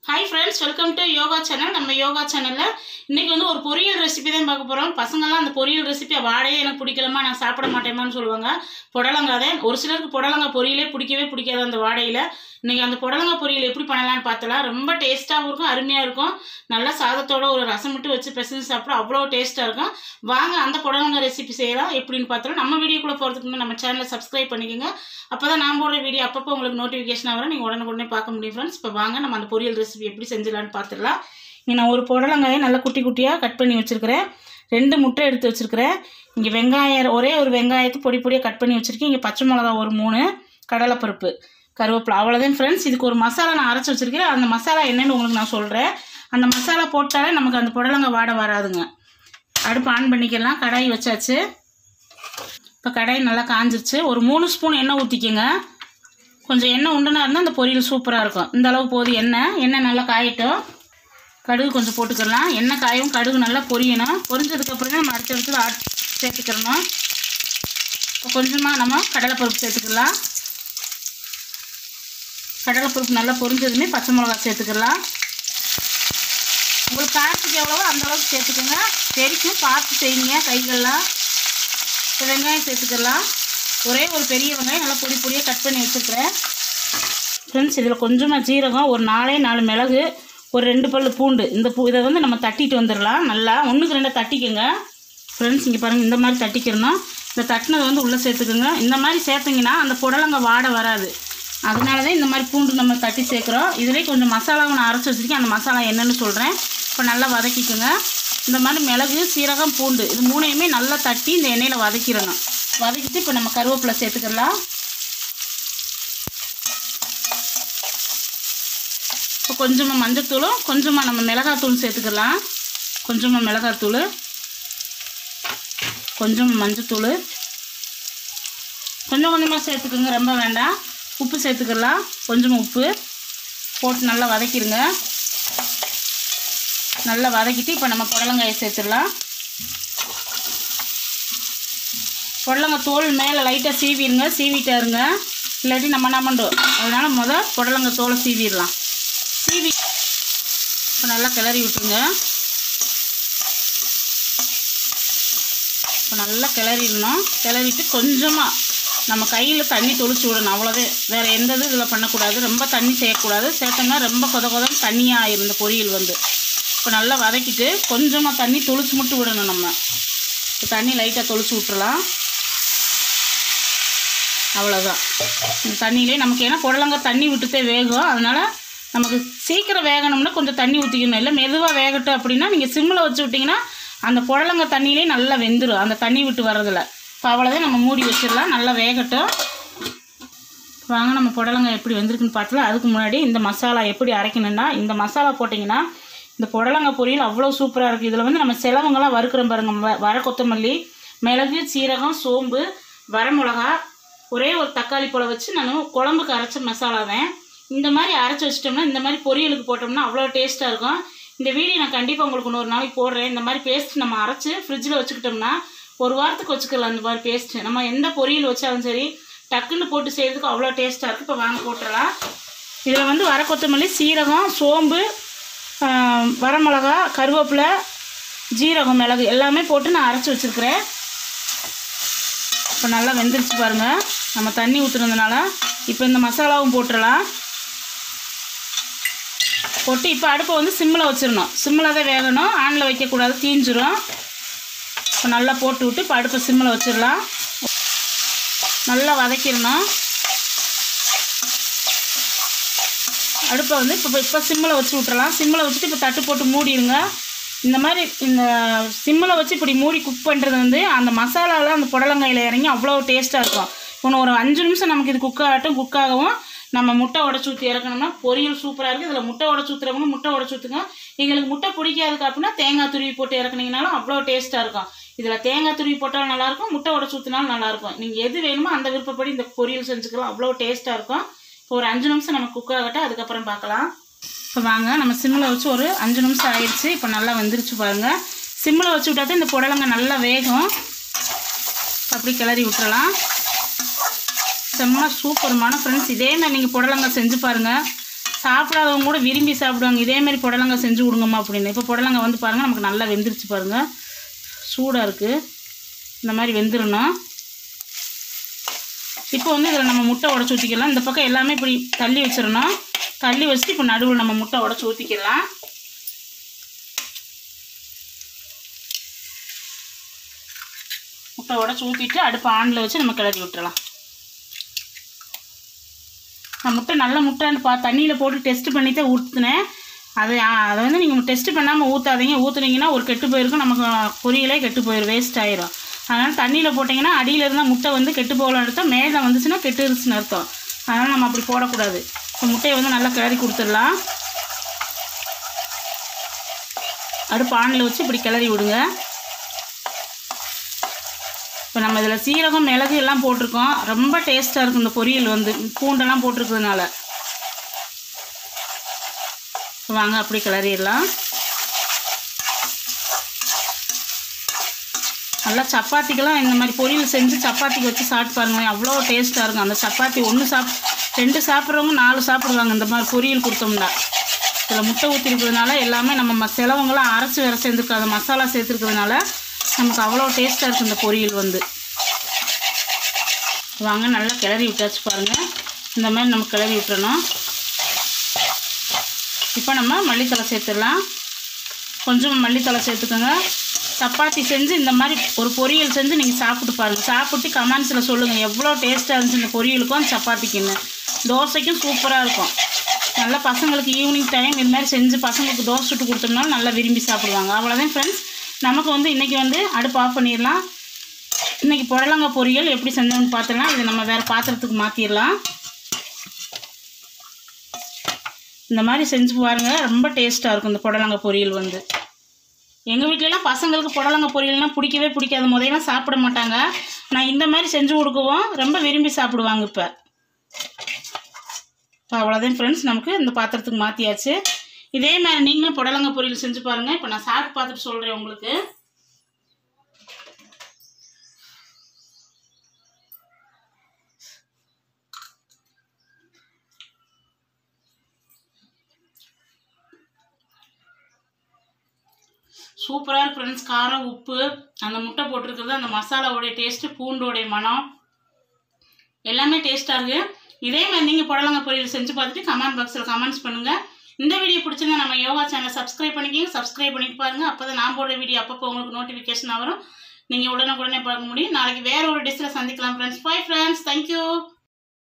hi friends welcome to yoga channel நம்ம யோகா சேனலில் இன்றைக்கி வந்து ஒரு பொரியல் ரெசிபி தான் பார்க்க போகிறோம் பசங்கள்லாம் அந்த பொரியல் ரெசிபியை வாடையே எனக்கு பிடிக்கலமா நான் சாப்பிட மாட்டேமான்னு சொல்லுவாங்க புடலங்காய் தான் ஒரு சிலருக்கு புடலங்காய் பொரியலே பிடிக்கவே பிடிக்காது அந்த வாடையில் இன்றைக்கி அந்த புடலங்காய் பொரியல் எப்படி பண்ணலாம்னு பார்த்தலாம் ரொம்ப டேஸ்ட்டாகவும் இருக்கும் அருமையாக இருக்கும் நல்லா சாதத்தோட ஒரு ரசம் மட்டும் வச்சு பிசைஞ்சு சாப்பிட அவ்வளோ டேஸ்ட்டாக இருக்கும் வாங்க அந்த புடலங்காய் ரெசிபி செய்யலாம் எப்படின்னு பார்த்தலாம் நம்ம வீடியோக்குள்ளே போகிறதுக்கு முன்னாடி நம்ம சேனலை சப்ஸ்கிரைப் பண்ணிக்கோங்க அப்போ தான் நான் போடுற வீடியோ அப்பப்போ உங்களுக்கு நோட்டிஃபிகேஷன் வரும் நீங்கள் உடனே பார்க்க முடியும் ஃப்ரெண்ட்ஸ் இப்போ வாங்க நம்ம அந்த பொரியல் ரெசிபி எப்படி செஞ்சிடலான்னு பார்த்துடலாம் இங்கே நான் ஒரு புடலங்காயை நல்லா குட்டி குட்டியாக கட் பண்ணி வச்சுருக்கிறேன் ரெண்டு முட்டை எடுத்து வச்சுருக்கிறேன் இங்கே வெங்காயம் ஒரே ஒரு வெங்காயத்தை பொடி பொடியாக கட் பண்ணி வச்சுருக்கேன் இங்கே பச்சை மிளகா ஒரு மூணு கடலைப்பருப்பு கருவேப்பிலை அவ்வளோதான் ஃப்ரெண்ட்ஸ் இதுக்கு ஒரு மசாலா நான் அரைச்சி வச்சுருக்கேன் அந்த மசாலா என்னன்னு உங்களுக்கு நான் சொல்கிறேன் அந்த மசாலா போட்டாலே நமக்கு அந்த புடலங்காய் வாடை வராதுங்க அடுப்பு ஆன் பண்ணிக்கலாம் கடாய் வச்சாச்சு இப்போ கடாய் நல்லா காஞ்சிருச்சு ஒரு மூணு ஸ்பூன் எண்ணெய் ஊற்றிக்கோங்க கொஞ்சம் எண்ணெய் உண்டுனா இருந்தால் அந்த பொரியல் சூப்பராக இருக்கும் இந்த அளவு போதும் எண்ணெய் எண்ணெய் நல்லா காயட்டும் கடுகு கொஞ்சம் போட்டுக்கலாம் எண்ணெய் காயும் கடுகு நல்லா பொரியணும் பொரிஞ்சதுக்கப்புறம் நம்ம அடுத்த இடத்துல ஆட் சேர்த்துக்கிறணும் இப்போ கொஞ்சமாக நம்ம கடலைப்பருப்பு சேர்த்துக்கலாம் கடலைப்பருப்பு நல்லா பொரிஞ்சதுமே பச்சை மிளகா சேர்த்துக்கலாம் உங்களுக்கு காரத்துக்கு எவ்வளவோ அந்த அளவுக்கு சேர்த்துக்கோங்க தெரிக்கும் பார்த்து செய்யுங்க கைகள்லாம் இப்போ வெங்காயம் சேர்த்துக்கலாம் ஒரே ஒரு பெரிய வெங்காயம் நல்லா பொடி பொடியாக கட் பண்ணி வச்சுருக்கிறேன் ஃப்ரெண்ட்ஸ் இதில் கொஞ்சமாக ஜீரகம் ஒரு நாலே நாலு மிளகு ஒரு ரெண்டு பல் பூண்டு இந்த பூ இதை வந்து நம்ம தட்டிட்டு வந்துடலாம் நல்லா ஒன்றுக்கு ரெண்டாக தட்டிக்கோங்க ஃப்ரெண்ட்ஸ் இங்கே பாருங்கள் இந்த மாதிரி தட்டிக்கிறணும் இந்த தட்டினதை வந்து உள்ளே சேர்த்துக்கோங்க இந்த மாதிரி சேர்த்திங்கன்னா அந்த புடலங்க வாடை வராது அதனால தான் இந்த மாதிரி பூண்டு நம்ம தட்டி சேர்க்குறோம் இதிலே கொஞ்சம் மசாலாவும் நான் அரைச்சி வச்சுருக்கேன் அந்த மசாலா என்னென்னு சொல்கிறேன் இப்போ நல்லா வதக்கிக்கோங்க இந்த மாதிரி மிளகு சீரகம் பூண்டு இது மூணையுமே நல்லா தட்டி இந்த எண்ணெயில் வதக்கிடணும் வதக்கிட்டு இப்போ நம்ம கருவேப்பிலை சேர்த்துக்கலாம் இப்போ கொஞ்சமாக மஞ்சத்தூளும் கொஞ்சமாக நம்ம மிளகாத்தூள் சேர்த்துக்கலாம் கொஞ்சமாக மிளகாத்தூள் கொஞ்சமாக மஞ்சத்தூள் கொஞ்சம் கொஞ்சமாக சேர்த்துக்கோங்க ரொம்ப வேண்டாம் உப்பு சேர்த்துக்கலாம் கொஞ்சமாக உப்பு போட்டு நல்லா வதக்கிடுங்க நல்லா வதக்கிட்டு இப்போ நம்ம புடலங்காயை சேர்த்துடலாம் புடலங்காய் தோல் மேலே லைட்டாக சீவிடுங்க சீவிட்டாருங்க இல்லாட்டி நம்ம என்ன பண்ணுறோம் அதனால் முதல் புடலங்காய் தோலை சீவிடலாம் சீவி இப்போ நல்லா கிளறி விட்டுருங்க இப்போ நல்லா கிளறிடணும் கிளறிட்டு கொஞ்சமாக நம்ம கையில் தண்ணி தொளிச்சு விடணும் அவ்வளோதே வேறு எந்த இது இதில் பண்ணக்கூடாது ரொம்ப தண்ணி சேர்க்கக்கூடாது சேர்த்தோம்னா ரொம்ப கொத கொதன்னு தண்ணியாக ஆயிரும் இந்த பொரியல் வந்து இப்போ நல்லா வதக்கிட்டு கொஞ்சமாக தண்ணி தொளிச்சு மட்டும் விடணும் நம்ம இப்போ தண்ணி லைட்டாக தொளிச்சு விட்டுறலாம் அவ்வளோதான் இந்த தண்ணியிலே நமக்கு ஏன்னா புடலங்காய் தண்ணி விட்டுத்தே வேகும் அதனால் நமக்கு சீக்கிரம் வேகணும்னா கொஞ்சம் தண்ணி ஊற்றிக்கணும் இல்லை மெதுவாக வேகட்டும் அப்படின்னா நீங்கள் சிம்மில் வச்சு விட்டிங்கன்னா அந்த புடலங்காய் தண்ணியிலே நல்லா வெந்துடும் அந்த தண்ணி விட்டு வர்றதில்ல இப்போ அவ்வளோதான் நம்ம மூடி வச்சிடலாம் நல்லா வேகட்டும் வாங்க நம்ம புடலங்காய் எப்படி வெந்திருக்குன்னு பார்த்தலாம் அதுக்கு முன்னாடி இந்த மசாலா எப்படி அரைக்கணும்னா இந்த மசாலா போட்டிங்கன்னா இந்த புடலங்காய் பொரியல் அவ்வளோ சூப்பராக இருக்குது இதில் வந்து நம்ம செலவங்களாம் வறுக்கிறோம் பாருங்க வ- வர கொத்தமல்லி மிளகு சீரகம் சோம்பு வரமிளகா ஒரே ஒரு தக்காளி பழம் வச்சு நான் குழம்புக்கு அரைச்ச மசாலா தான் இந்த மாதிரி அரைச்சி வச்சிட்டோம்னா இந்த மாதிரி பொரியலுக்கு போட்டோம்னா அவ்வளோ டேஸ்ட்டாக இருக்கும் இந்த வீடியோ நான் கண்டிப்பாக உங்களுக்கு இன்னொரு நாளைக்கு போடுறேன் இந்த மாதிரி பேஸ்ட் நம்ம அரைச்சி ஃப்ரிட்ஜில் வச்சுக்கிட்டோம்னா ஒரு வாரத்துக்கு வச்சுக்கலாம் இந்த மாதிரி பேஸ்ட் நம்ம எந்த பொரியல் வச்சாலும் சரி டக்குன்னு போட்டு செய்கிறதுக்கு அவ்வளோ டேஸ்ட்டாக இருக்குது இப்போ வாங்க போட்டுடலாம் இதில் வந்து வர கொத்தமல்லி சீரகம் சோம்பு ஆஹ், வரமிளகா கருவேப்பிலை ஜீரகம் மிளகு எல்லாமே போட்டு நான் அரைச்சி வச்சுருக்கிறேன் இப்போ நல்லா வெந்துருச்சு பாருங்கள் நம்ம தண்ணி ஊற்றுனதுனால இப்போ இந்த மசாலாவும் போட்டுடலாம் போட்டு இப்போ அடுப்பை வந்து சிம்மில் வச்சிடணும் சிம்மில் தான் வேகணும் ஆனில் வைக்கக்கூடாது தீஞ்சிரும் இப்போ நல்லா போட்டு விட்டு இப்போ அடுப்பை சிம்மில் வச்சிடலாம் நல்லா வதக்கிடணும் அடுப்பை வந்து இப்போ இப்போ சிம்மில் வச்சு விட்றலாம் சிம்மில் வச்சுட்டு இப்போ தட்டு போட்டு மூடிடுங்க இந்த மாதிரி இந்த சிம்மில் வச்சு இப்படி மூடி குக் பண்ணுறது வந்து அந்த மசாலாலாம் அந்த புடலங்காயில் இறங்கி அவ்வளோ டேஸ்ட்டாக இருக்கும் இன்னும் ஒரு அஞ்சு நிமிஷம் நமக்கு இது குக் ஆகட்டும் குக் ஆகவும் நம்ம முட்டை உடச்சி ஊற்றி இறக்கணும்னா பொரியல் சூப்பராக இருக்குது இதில் முட்டை உடச்சி ஊற்றுறவங்க முட்டை உடச்சி ஊற்றுங்க எங்களுக்கு முட்டை பிடிக்காதுக்கு அப்படின்னா தேங்காய் துருவி போட்டு இறக்குனீங்கனாலும் அவ்வளோ டேஸ்ட்டாக இருக்கும் இதில் தேங்காய் துருவி போட்டாலும் நல்லாயிருக்கும் முட்டை உடச்சி ஊற்றினாலும் நல்லாயிருக்கும் நீங்கள் எது வேணுமோ அந்த விருப்பப்படி இந்த பொரியல் செஞ்சுக்கலாம் அவ்வளோ டேஸ்ட்டாக இருக்கும் இப்போ ஒரு அஞ்சு நிமிஷம் நம்ம குக் ஆகட்டும் அதுக்கப்புறம் பார்க்கலாம் இப்போ வாங்க நம்ம சிம்மில் வச்சு ஒரு அஞ்சு நிமிஷம் ஆயிடுச்சு இப்போ நல்லா வெந்துருச்சு பாருங்கள் சிம்மில் வச்சு விட்டா தான் இந்த புடலங்காய் நல்லா வேகும் அப்படி கிளறி விட்டுறலாம் செம்ம சூப்பர்மான ஃப்ரெண்ட்ஸ் இதே மாதிரி நீங்கள் புடலங்காய் செஞ்சு பாருங்கள் சாப்பிடாதவங்க கூட விரும்பி சாப்பிடுவாங்க இதே மாதிரி புடலங்காய் செஞ்சு கொடுங்கம்மா அப்படின்னு இப்போ புடலங்காய் வந்து பாருங்கள் நமக்கு நல்லா வெந்துருச்சு பாருங்கள் சூடாக இருக்குது இந்த மாதிரி வெந்துடணும் இப்போ வந்து இதில் நம்ம முட்டை உடச்சி ஊற்றிக்கலாம் இந்த பக்கம் எல்லாமே இப்படி தள்ளி வச்சிடணும் தள்ளி வச்சுட்டு இப்போ நடுவில் நம்ம முட்டை உடச்சி ஊற்றிக்கலாம் முட்டை உடச்சி ஊற்றிட்டு அடுப்பு ஆனில் வச்சு நம்ம கிளறி விட்டுறலாம் நான் முட்டை நல்ல முட்டைன்னு பா தண்ணியில் போட்டு டெஸ்ட் பண்ணி தான் ஊற்றுனேன் அது ஆ, அதை வந்து நீங்கள் டெஸ்ட் பண்ணாமல் ஊற்றாதீங்க ஊற்றுனீங்கன்னா ஒரு கெட்டு போயிருக்கும் நமக்கு பொரியலே கெட்டு போயிடும் வேஸ்ட் ஆயிரும் அதனால் தண்ணியில் போட்டிங்கன்னா அடியில் இருந்தால் முட்டை வந்து கெட்டு போகலன்னு அர்த்தம் மேலே வந்துச்சுன்னா கெட்டுருச்சுன்னு அர்த்தம் அதனால் நம்ம அப்படி போடக்கூடாது இப்போ முட்டையை வந்து நல்லா கிளறி கொடுத்துடலாம் அடுப்பு ஆணில் வச்சு இப்படி கிளறி விடுங்க இப்போ நம்ம இதில் சீரகம் மிளகு எல்லாம் போட்டிருக்கோம் ரொம்ப டேஸ்ட்டாக இருக்கும் இந்த பொரியல் வந்து பூண்டெல்லாம் போட்டிருக்கிறதுனால வாங்க அப்படி கிளறிடலாம் நல்லா சப்பாத்திக்கெல்லாம் இந்த மாதிரி பொரியல் செஞ்சு சப்பாத்திக்கு வச்சு சாப்பிட்டு பாருங்களேன் அவ்வளோ டேஸ்ட்டாக இருக்கும் அந்த சப்பாத்தி ஒன்று சாப் ரெண்டு சாப்பிட்றவங்க நாலு சாப்பிடுவாங்க இந்த மாதிரி பொரியல் கொடுத்தோம்னா இதில் முட்டை ஊற்றிருக்கிறதுனால எல்லாமே நம்ம ம செலவங்களாம் அரைச்சி வேற சேர்ந்துருக்காது மசாலா சேர்த்துருக்கிறதுனால நமக்கு அவ்வளோ டேஸ்ட்டாக இருக்கும் இந்த பொரியல் வந்து வாங்க நல்லா கிளறி விட்டாச்சு பாருங்கள் இந்த மாதிரி நம்ம கிளறி விட்டுறணும் இப்போ நம்ம மல்லித்தலை சேர்த்துடலாம் கொஞ்சம் மல்லித்தலை சேர்த்துக்கோங்க சப்பாத்தி செஞ்சு இந்த மாதிரி ஒரு பொரியல் செஞ்சு நீங்கள் சாப்பிட்டு பாருங்கள் சாப்பிட்டு கமெண்ட்ஸில் சொல்லுங்கள் எவ்வளோ டேஸ்ட்டாக இருந்துச்சு இந்த பொரியலுக்கும் சப்பாத்திக்குன்னு தோசைக்கும் சூப்பராக இருக்கும் நல்லா பசங்களுக்கு ஈவினிங் டைம் இது மாதிரி செஞ்சு பசங்களுக்கு தோசை சுட்டு கொடுத்தோம்னாலும் நல்லா விரும்பி சாப்பிடுவாங்க அவ்வளோதான் ஃப்ரெண்ட்ஸ் நமக்கு வந்து இன்றைக்கி வந்து அடுப்பு ஆஃப் பண்ணிடலாம் இன்றைக்கி புடலங்காய் பொரியல் எப்படி செஞ்சோம்னு பார்த்துடலாம் இதை நம்ம வேறு பாத்திரத்துக்கு மாற்றிடலாம் இந்த மாதிரி செஞ்சு பாருங்க ரொம்ப டேஸ்ட்டாக இருக்கும் இந்த புடலங்காய் பொரியல் வந்து எங்கள் வீட்டிலலாம் பசங்களுக்கு புடலங்காய் பொரியல்னால் பிடிக்கவே பிடிக்காது முதல்லாம் சாப்பிட மாட்டாங்க நான் இந்த மாதிரி செஞ்சு கொடுக்கவும் ரொம்ப விரும்பி சாப்பிடுவாங்க இப்போ இப்போ அவ்வளோதான் ஃப்ரெண்ட்ஸ் நமக்கு இந்த பாத்திரத்துக்கு மாற்றியாச்சு இதே மாதிரி நீங்களும் புடலங்காய் பொரியல் செஞ்சு பாருங்கள் இப்போ நான் சாப்பிட்டு பார்த்துட்டு சொல்கிறேன் உங்களுக்கு சூப்பராக இருக்கு ஃப்ரெண்ட்ஸ் காரம் உப்பு அந்த முட்டை போட்டிருக்கிறது அந்த மசாலாவோடைய டேஸ்ட்டு பூண்டோடைய மனம் எல்லாமே டேஸ்ட்டாக இருக்குது இதே மாதிரி நீங்கள் புடலங்காய் பொரியல் செஞ்சு பார்த்துட்டு கமெண்ட் பாக்ஸில் கமெண்ட்ஸ் பண்ணுங்கள் இந்த வீடியோ பிடிச்சிருந்தா நம்ம யோகா சேனலை சப்ஸ்கிரைப் பண்ணிக்கிங்க சப்ஸ்கிரைப் பண்ணிட்டு பாருங்க அப்போ தான் நான் போடுற வீடியோ அப்பப்போ உங்களுக்கு நோட்டிஃபிகேஷன் வரும் நீங்கள் உடனுக்குடனே பார்க்க முடியும் நாளைக்கு வேற ஒரு டிஷ்ஷில் சந்திக்கலாம் ஃப்ரெண்ட்ஸ் பை ஃப்ரெண்ட்ஸ் தேங்க்யூ